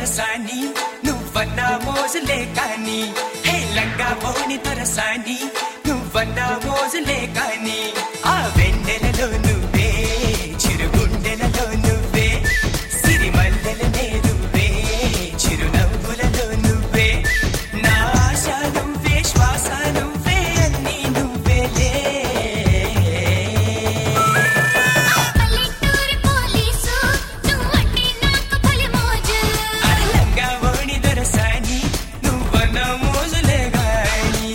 దొరసాని నువ్వన్నా మోజులే కాని హే లంగా ఓని దొరసాని నువ్వన్నా మోజులే కాని ఆ వెన్నెలలో నువ్వే చిరుగుండెలలో నువ్వే సిరిమల్లెలనే నువ్వే చిరునవ్వులలో నువ్వే నా ఆశ నువ్వే శ్వాస నువ్వే అన్నీ నువ్వేలే పల్లెటూరి పోలీసు నువ్వంటే నాకు భలే మోజు అల్లంగా ఓణి దొరసాని నువ్వన్న మోజులే గాని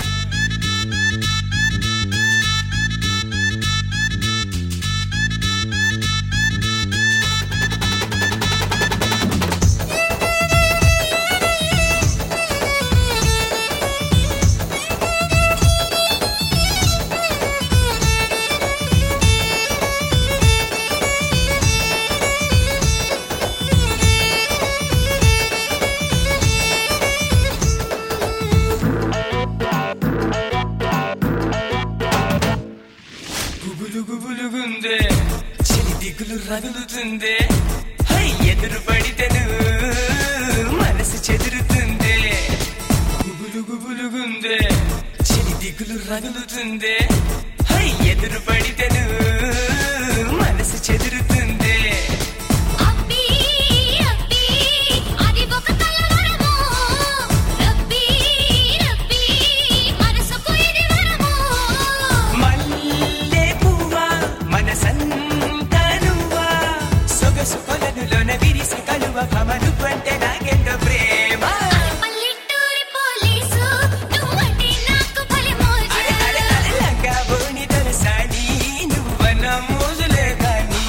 గుబులు గుబులుగుందే చెలి దిగులు రగులుతుందే హై ఎదురు పడితేను మనసు చెదురుతుందే గుబులు గుబులుగుందే చెలి దిగులు రగులుతుందే హై ఎదురు పడితేను మనసు చెదురుతుందే అబ్బి అబ్బి అది ఒక కలవరము రబ్బి రబ్బి మనసుకు ఇది వరము మల్లె పువ్వా మనసంతా నువ్వా సొగసు కొలనులోన విరిసి కలువ కమలు అంటే నాకెంతో ప్రేమ పల్లెటూరి పోలీసు నువ్వంటే నాకు భలే మోజు అరే అరే అరే లంగా బోని దొరసాని నువ్వన్న మోజులే కానీ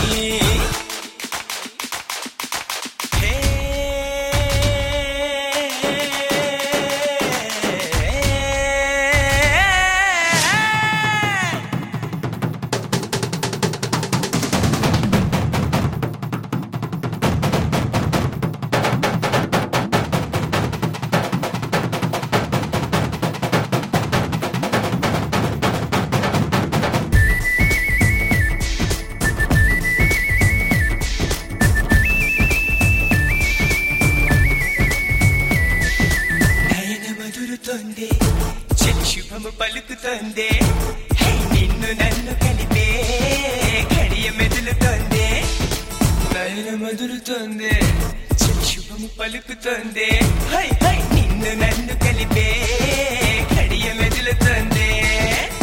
హే నయన మధురుతోంది చెలి శుభము పలుకుతోంది హే నిన్ను నన్ను కలిపే గడియ మెదులుతోంది నయన మధురుతోంది చెలి శుభము పలుకుతోంది హై హై నిన్ను నన్ను కలిపే గడియ మెదులుతోంది